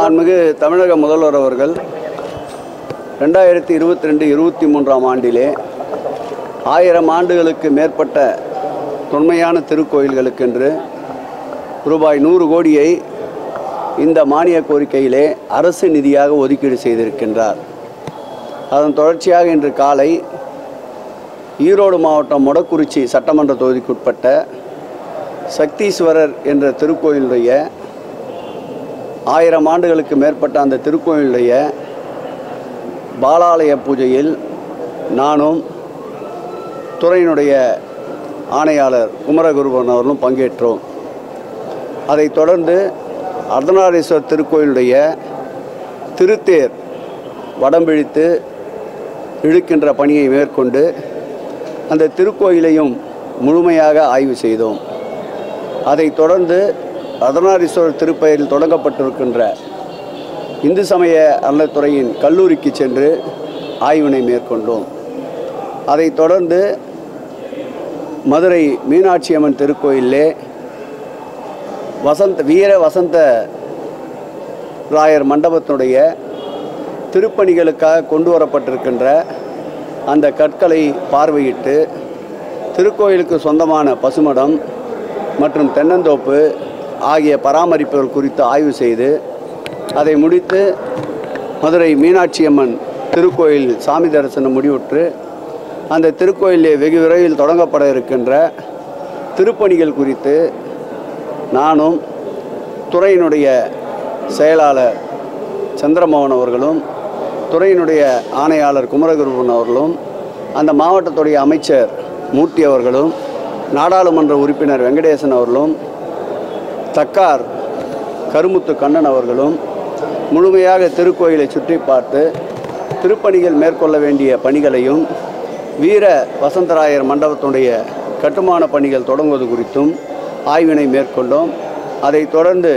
மாண்புமிகு தமிழக முதல்வர் அவர்கள் ரெண்டாயிரத்தி இருபத்தி ரெண்டு இருபத்தி மூன்றாம் ஆண்டிலே ஆயிரம் ஆண்டுகளுக்கு மேற்பட்ட தொன்மையான திருக்கோயில்களுக்கென்று ரூபாய் நூறு கோடியை இந்த மானிய கோரிக்கையிலே அரசு நிதியாக ஒதுக்கீடு செய்திருக்கின்றார் அதன் தொடர்ச்சியாக இன்று காலை ஈரோடு மாவட்டம் மொடக்குறிச்சி சட்டமன்ற தொகுதிக்குட்பட்ட சக்தீஸ்வரர் என்ற திருக்கோயிலுடைய ஆயிரம் ஆண்டுகளுக்கு மேற்பட்ட அந்த திருக்கோயிலுடைய பாலாலய பூஜையில் நானும் துறையினுடைய ஆணையாளர் குமரகுருவன் அவர்களும் பங்கேற்றோம் அதைத் தொடர்ந்து அர்த்தநாரீஸ்வரர் திருக்கோயிலுடைய திருத்தேர் வடம்பிழித்து இழுக்கின்ற பணியை மேற்கொண்டு அந்த திருக்கோயிலையும் முழுமையாக ஆய்வு செய்தோம் அதைத் தொடர்ந்து அர்த்தநாரீஸ்வரர் திருப்பெயரில் தொடங்கப்பட்டிருக்கின்ற இந்து சமய அறநிலைத்துறையின் கல்லூரிக்கு சென்று ஆய்வினை மேற்கொண்டோம் அதைத் தொடர்ந்து மதுரை மீனாட்சி அம்மன் திருக்கோயிலே வசந்த வீர வசந்த ராயர் மண்டபத்தினுடைய திருப்பணிகளுக்காக கொண்டு வரப்பட்டிருக்கின்ற அந்த கற்களை பார்வையிட்டு திருக்கோயிலுக்கு சொந்தமான பசுமடம் மற்றும் தென்னந்தோப்பு ஆகிய பராமரிப்புகள் குறித்து ஆய்வு செய்து அதை முடித்து மதுரை மீனாட்சி அம்மன் திருக்கோயில் சாமி தரிசனம் முடிவுற்று அந்த திருக்கோயிலே வெகு விரைவில் தொடங்கப்பட இருக்கின்ற திருப்பணிகள் குறித்து நானும் துறையினுடைய செயலாளர் சந்திரமோகன் அவர்களும் துறையினுடைய ஆணையாளர் குமரகுருவன் அவர்களும் அந்த மாவட்டத்துடைய அமைச்சர் மூர்த்தி அவர்களும் நாடாளுமன்ற உறுப்பினர் வெங்கடேசன் அவர்களும் தக்கார் கருமுத்து கண்ணன் அவர்களும் முழுமையாக திருக்கோயிலை சுற்றி பார்த்து திருப்பணிகள் மேற்கொள்ள வேண்டிய பணிகளையும் வீர வசந்தராயர் மண்டபத்துடைய கட்டுமான பணிகள் தொடங்குவது குறித்தும் ஆய்வினை மேற்கொண்டோம் அதைத் தொடர்ந்து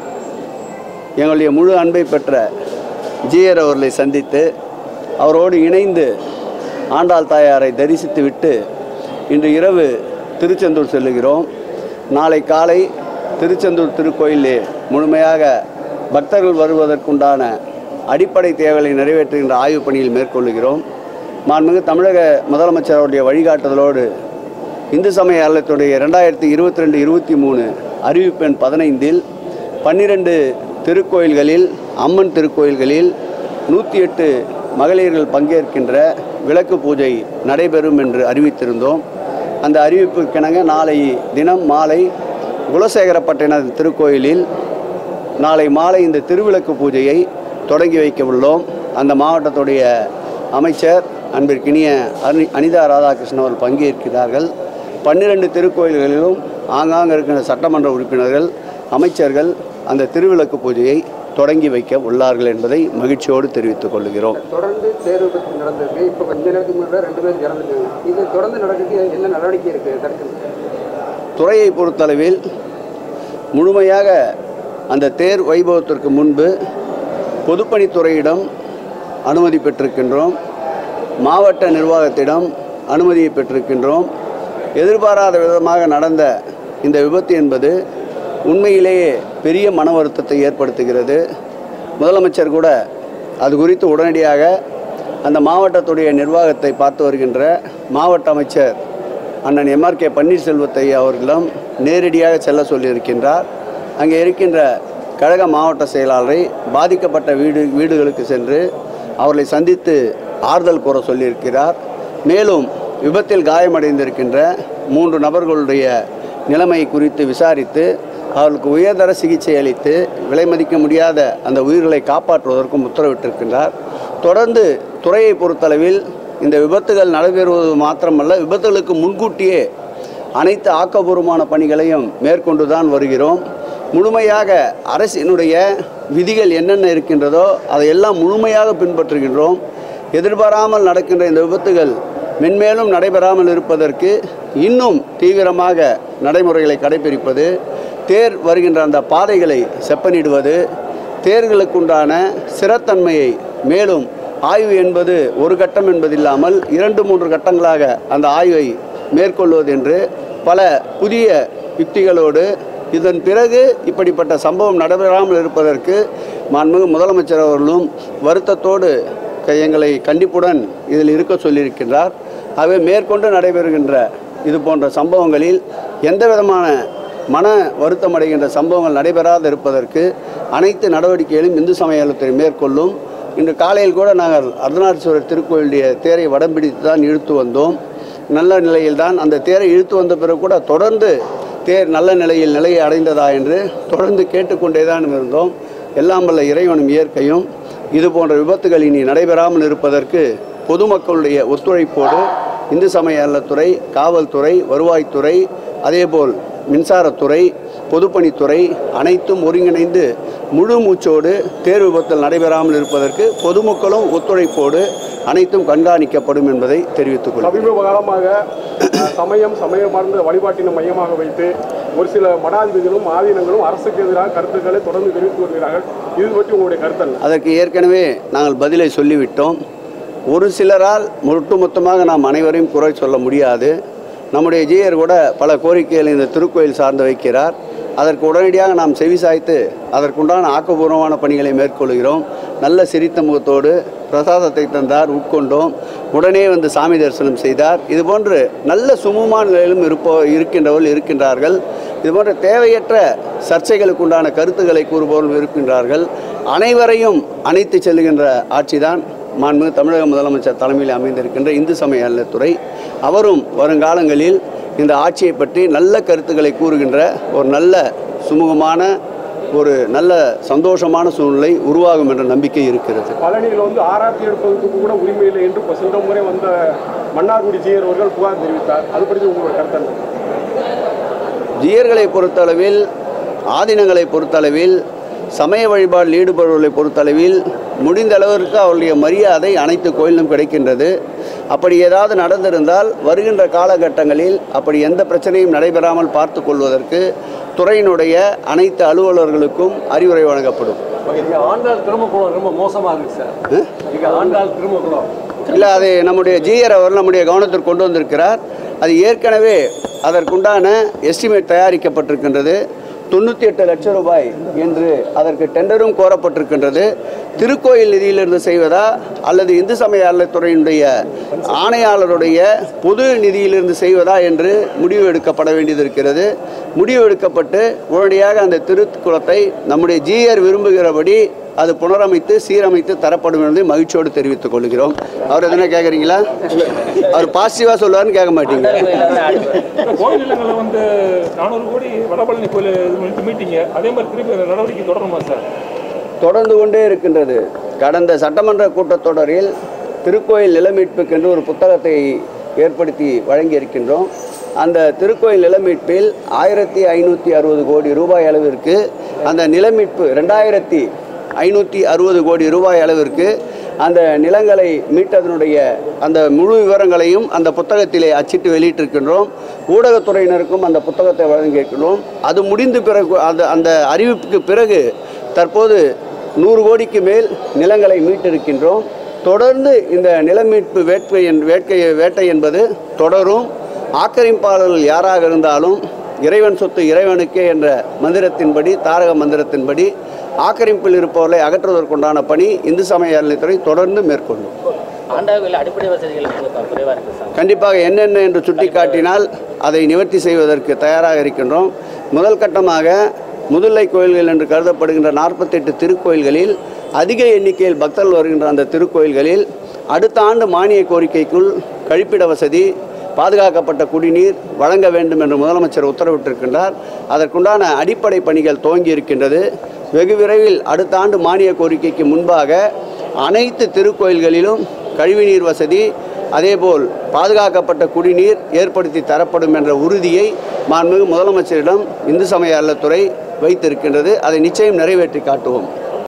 எங்களுடைய முழு அன்பை பெற்ற ஜிஆர் அவர்களை சந்தித்து அவரோடு இணைந்து ஆண்டாள் தாயாரை தரிசித்து விட்டு இன்று இரவு திருச்செந்தூர் செல்லுகிறோம் நாளை காலை திருச்செந்தூர் திருக்கோயிலே முழுமையாக பக்தர்கள் வருவதற்குண்டான அடிப்படை தேவைகளை நிறைவேற்றுகின்ற ஆய்வுப் பணியில் மேற்கொள்ளுகிறோம் மாண்புமிகு தமிழக முதலமைச்சர் அவருடைய வழிகாட்டுதலோடு இந்து சமய அறத்துடைய ரெண்டாயிரத்தி இருபத்தி ரெண்டு இருபத்தி மூணு அறிவிப்பு எண் பதினைந்தில் பன்னிரண்டு திருக்கோயில்களில் அம்மன் திருக்கோயில்களில் நூற்றி எட்டு மகளிர்கள் பங்கேற்கின்ற விளக்கு பூஜை நடைபெறும் என்று அறிவித்திருந்தோம் அந்த அறிவிப்புக்கிணங்க நாளை தினம் மாலை குலசேகரப்பட்டின திருக்கோயிலில் நாளை மாலை இந்த திருவிளக்கு பூஜையை தொடங்கி வைக்க உள்ளோம் அந்த மாவட்டத்துடைய அமைச்சர் அன்பிற்கினிய அனி அனிதா ராதாகிருஷ்ணன் அவர்கள் பங்கேற்கிறார்கள் பன்னிரண்டு திருக்கோயில்களிலும் ஆங்காங்க இருக்கிற சட்டமன்ற உறுப்பினர்கள் அமைச்சர்கள் அந்த திருவிளக்கு பூஜையை தொடங்கி வைக்க உள்ளார்கள் என்பதை மகிழ்ச்சியோடு தெரிவித்துக் கொள்கிறோம் தொடர்ந்து தேர் விபத்து நடந்திருக்கு இப்போ கொஞ்ச நேரத்துக்கு முன்னாடி ரெண்டு பேர் இறந்துருக்காங்க இது தொடர்ந்து நடக்குது என்ன நடவடிக்கை இருக்குது தடுக்கிறது துறையை பொறுத்தளவில் முழுமையாக அந்த தேர் வைபவத்திற்கு முன்பு பொதுப்பணித்துறையிடம் அனுமதி பெற்றிருக்கின்றோம் மாவட்ட நிர்வாகத்திடம் அனுமதியை பெற்றிருக்கின்றோம் எதிர்பாராத விதமாக நடந்த இந்த விபத்து என்பது உண்மையிலேயே பெரிய மன வருத்தத்தை ஏற்படுத்துகிறது முதலமைச்சர் கூட அது குறித்து உடனடியாக அந்த மாவட்டத்துடைய நிர்வாகத்தை பார்த்து வருகின்ற மாவட்ட அமைச்சர் அண்ணன் எம்ஆர்கே பன்னீர்செல்வத்தை அவர்களும் நேரடியாக செல்ல சொல்லியிருக்கின்றார் அங்கே இருக்கின்ற கழக மாவட்ட செயலாளரை பாதிக்கப்பட்ட வீடு வீடுகளுக்கு சென்று அவர்களை சந்தித்து ஆறுதல் கூற சொல்லியிருக்கிறார் மேலும் விபத்தில் காயமடைந்திருக்கின்ற மூன்று நபர்களுடைய நிலைமை குறித்து விசாரித்து அவர்களுக்கு உயர்தர சிகிச்சை அளித்து விலை மதிக்க முடியாத அந்த உயிர்களை காப்பாற்றுவதற்கும் உத்தரவிட்டிருக்கின்றார் தொடர்ந்து துறையை பொறுத்தளவில் இந்த விபத்துகள் நடைபெறுவது மாத்திரமல்ல விபத்துகளுக்கு முன்கூட்டியே அனைத்து ஆக்கப்பூர்வமான பணிகளையும் மேற்கொண்டு தான் வருகிறோம் முழுமையாக அரசினுடைய விதிகள் என்னென்ன இருக்கின்றதோ அதையெல்லாம் முழுமையாக பின்பற்றுகின்றோம் எதிர்பாராமல் நடக்கின்ற இந்த விபத்துகள் மென்மேலும் நடைபெறாமல் இருப்பதற்கு இன்னும் தீவிரமாக நடைமுறைகளை கடைபிடிப்பது தேர் வருகின்ற அந்த பாதைகளை செப்பனிடுவது தேர்களுக்குண்டான சிறத்தன்மையை மேலும் ஆய்வு என்பது ஒரு கட்டம் என்பதில்லாமல் இரண்டு மூன்று கட்டங்களாக அந்த ஆய்வை மேற்கொள்வது என்று பல புதிய யுக்திகளோடு இதன் பிறகு இப்படிப்பட்ட சம்பவம் நடைபெறாமல் இருப்பதற்கு மாண்புமிகு முதலமைச்சர் அவர்களும் வருத்தத்தோடு க- எங்களை கண்டிப்புடன் இதில் இருக்க சொல்லியிருக்கின்றார் ஆகவே மேற்கொண்டு நடைபெறுகின்ற இது போன்ற சம்பவங்களில் எந்த விதமான மன வருத்தம் அடைகின்ற சம்பவங்கள் நடைபெறாது இருப்பதற்கு அனைத்து நடவடிக்கைகளையும் இந்து சமயத்துறை மேற்கொள்ளும் இன்று காலையில் கூட நாங்கள் அர்த்தநாரீஸ்வரர் திருக்கோயிலுடைய தேரை வடம் பிடித்து தான் இழுத்து வந்தோம் நல்ல நிலையில்தான் அந்த தேரை இழுத்து வந்த பிறகு கூட தொடர்ந்து தேர் நல்ல நிலையில் நிலையை அடைந்ததா என்று தொடர்ந்து கேட்டுக்கொண்டே தான் இருந்தோம் எல்லாம் வல்ல இறைவனும் இயற்கையும் இது போன்ற விபத்துகள் இனி நடைபெறாமல் இருப்பதற்கு பொதுமக்களுடைய ஒத்துழைப்போடு இந்து சமய அறநிலையத்துறை காவல்துறை வருவாய்த்துறை அதேபோல் மின்சாரத்துறை பொதுப்பணித்துறை அனைத்தும் ஒருங்கிணைந்து முழு மூச்சோடு தேர் விபத்தில் நடைபெறாமல் இருப்பதற்கு பொதுமக்களும் ஒத்துழைப்போடு அனைத்தும் கண்காணிக்கப்படும் என்பதை தெரிவித்துக் கொள்கிறேன் சமீப காலமாக அஹ், சமயம் சமயமார்ந்த வழிபாட்டினை மையமாக வைத்து ஒரு சில மடாதிபதிகளும் ஆதீனங்களும் அரசுக்கு எதிராக கருத்துக்களை தொடர்ந்து தெரிவித்து வருகிறார்கள் இது பற்றி உங்களுடைய கருத்து என்ன அதற்கு ஏற்கனவே நாங்கள் பதிலை சொல்லிவிட்டோம் ஒரு சிலரால் ஒட்டுமொத்தமாக நாம் அனைவரையும் குறை சொல்ல முடியாது நம்முடைய ஜீயர் கூட பல கோரிக்கைகளை இந்த திருக்கோயில் சார்ந்து வைக்கிறார் அதற்கு உடனடியாக நாம் செவிசாய்த்து அதற்குண்டான ஆக்கப்பூர்வமான பணிகளை மேற்கொள்கிறோம் நல்ல சிரித்த முகத்தோடு பிரசாதத்தை தந்தார் உட்கொண்டோம் உடனே வந்து சாமி தரிசனம் செய்தார் இதுபோன்று நல்ல சுமூகமான நிலையிலும் இருப்போ இருக்கின்றவர்கள் இருக்கின்றார்கள் இதுபோன்ற தேவையற்ற சர்ச்சைகளுக்கு உண்டான கருத்துக்களை கூறுபவர்கள் இருக்கின்றார்கள் அனைவரையும் அணைத்து செல்லுகின்ற ஆட்சிதான் மாண்புமிகு தமிழக முதலமைச்சர் தலைமையில் அமைந்திருக்கின்ற இந்து சமய அறநிலையத்துறை அவரும் வருங்காலங்களில் இந்த ஆட்சியை பற்றி நல்ல கருத்துக்களை கூறுகின்ற ஒரு நல்ல சுமூகமான ஒரு நல்ல சந்தோஷமான சூழ்நிலை உருவாகும் என்ற நம்பிக்கை இருக்கிறது பழனியில் வந்து ஆராய்ச்சி எடுப்பதற்கு கூட உரிமை இல்லை என்று இப்ப சென்ற முறை வந்த மன்னார்குடி ஜீயர் அவர்கள் புகார் தெரிவித்தார் அது பற்றி உங்களுடைய கருத்து என்ன ஜீயர்களை பொறுத்தளவில் ஆதீனங்களை பொறுத்தளவில் சமய வழிபாடில் ஈடுபடுவர்களை பொறுத்தளவில் முடிந்த அளவிற்கு அவருடைய மரியாதை அனைத்து கோயிலும் கிடைக்கின்றது அப்படி ஏதாவது நடந்திருந்தால் வருகின்ற காலகட்டங்களில் அப்படி எந்த பிரச்சனையும் நடைபெறாமல் பார்த்து கொள்வதற்கு துறையினுடைய அனைத்து அலுவலர்களுக்கும் அறிவுரை வழங்கப்படும் இங்க ஆண்டாள் திருமக்குளம் ரொம்ப மோசமா இருக்கு சார் இங்க ஆண்டாள் திருமக்குளம் இல்லை அது நம்முடைய ஜிஆர் அவர் நம்முடைய கவனத்திற்கு கொண்டு வந்திருக்கிறார் அது ஏற்கனவே அதற்குண்டான எஸ்டிமேட் தயாரிக்கப்பட்டிருக்கின்றது தொண்ணூற்றி எட்டு லட்சம் ரூபாய் என்று அதற்கு டெண்டரும் கோரப்பட்டிருக்கின்றது திருக்கோயில் நிதியிலிருந்து செய்வதா அல்லது இந்து சமய அறநிலையத்துறையினுடைய ஆணையாளருடைய பொது நிதியிலிருந்து செய்வதா என்று முடிவு எடுக்கப்பட வேண்டியது இருக்கிறது முடிவு எடுக்கப்பட்டு உடனடியாக அந்த திருக்குளத்தை நம்முடைய ஜிஆர் விரும்புகிறபடி அது புனரமைத்து சீரமைத்து தரப்படும் என்பதை மகிழ்ச்சியோடு தெரிவித்துக் கொள்கிறோம் அவர் எதனா கேட்குறீங்களா அவர் பாசிட்டிவாக சொல்லுவாருன்னு கேட்க மாட்டீங்க கோயில் நிலங்களில் வந்து நானூறு கோடி வடபழனி கோயில் இது பண்ணிட்டு மீட்டிங்க அதே மாதிரி திருப்பி அந்த நடவடிக்கை தொடருமா சார் தொடர்ந்து கொண்டே இருக்கின்றது கடந்த சட்டமன்ற கூட்டத்தொடரில் திருக்கோயில் நிலமீட்புக்கென்று ஒரு புத்தகத்தை ஏற்படுத்தி வழங்கியிருக்கின்றோம் அந்த திருக்கோயில் நிலமீட்பில் ஆயிரத்தி ஐநூற்றி அறுபது கோடி ரூபாய் அளவிற்கு அந்த நிலமீட்பு ரெண்டாயிரத்தி ஐநூற்றி அறுபது கோடி ரூபாய் அளவிற்கு அந்த நிலங்களை மீட்டதனுடைய அந்த முழு விவரங்களையும் அந்த புத்தகத்திலே அச்சிட்டு வெளியிட்டிருக்கின்றோம் ஊடகத்துறையினருக்கும் அந்த புத்தகத்தை வழங்கியிருக்கின்றோம் அது முடிந்த பிறகு அந்த அந்த அறிவிப்புக்கு பிறகு தற்போது நூறு கோடிக்கு மேல் நிலங்களை மீட்டிருக்கின்றோம் தொடர்ந்து இந்த நில மீட்பு வேட்கை என் வேட்கை வேட்டை என்பது தொடரும் ஆக்கிரமிப்பாளர்கள் யாராக இருந்தாலும் இறைவன் சொத்து இறைவனுக்கே என்ற மந்திரத்தின்படி தாரக மந்திரத்தின்படி ஆக்கிரமிப்பில் இருப்பவர்களை அகற்றுவதற்குண்டான பணி இந்து சமய அறநிலையத்துறை தொடர்ந்து மேற்கொள்ளும் ஆண்டாவில் அடிப்படை வசதிகள் கொஞ்சம் குறைவாக இருக்குது சார் கண்டிப்பாக என்னென்ன என்று சுட்டிக்காட்டினால் அதை நிவர்த்தி செய்வதற்கு தயாராக இருக்கின்றோம் முதல் கட்டமாக முதுலை கோயில்கள் என்று கருதப்படுகின்ற நாற்பத்தெட்டு திருக்கோயில்களில் அதிக எண்ணிக்கையில் பக்தர்கள் வருகின்ற அந்த திருக்கோயில்களில் அடுத்த ஆண்டு மானிய கோரிக்கைக்குள் கழிப்பிட வசதி பாதுகாக்கப்பட்ட குடிநீர் வழங்க வேண்டும் என்று முதலமைச்சர் உத்தரவிட்டிருக்கின்றார் அதற்குண்டான அடிப்படை பணிகள் துவங்கி இருக்கின்றது வெகு விரைவில் அடுத்த ஆண்டு மானிய கோரிக்கைக்கு முன்பாக அனைத்து திருக்கோயில்களிலும் கழிவுநீர் வசதி அதேபோல் பாதுகாக்கப்பட்ட குடிநீர் ஏற்படுத்தி தரப்படும் என்ற உறுதியை மாண்புமிகு முதலமைச்சரிடம் இந்து சமய அறநிலையத்துறை வைத்திருக்கின்றது அதை நிச்சயம் நிறைவேற்றி காட்டுவோம்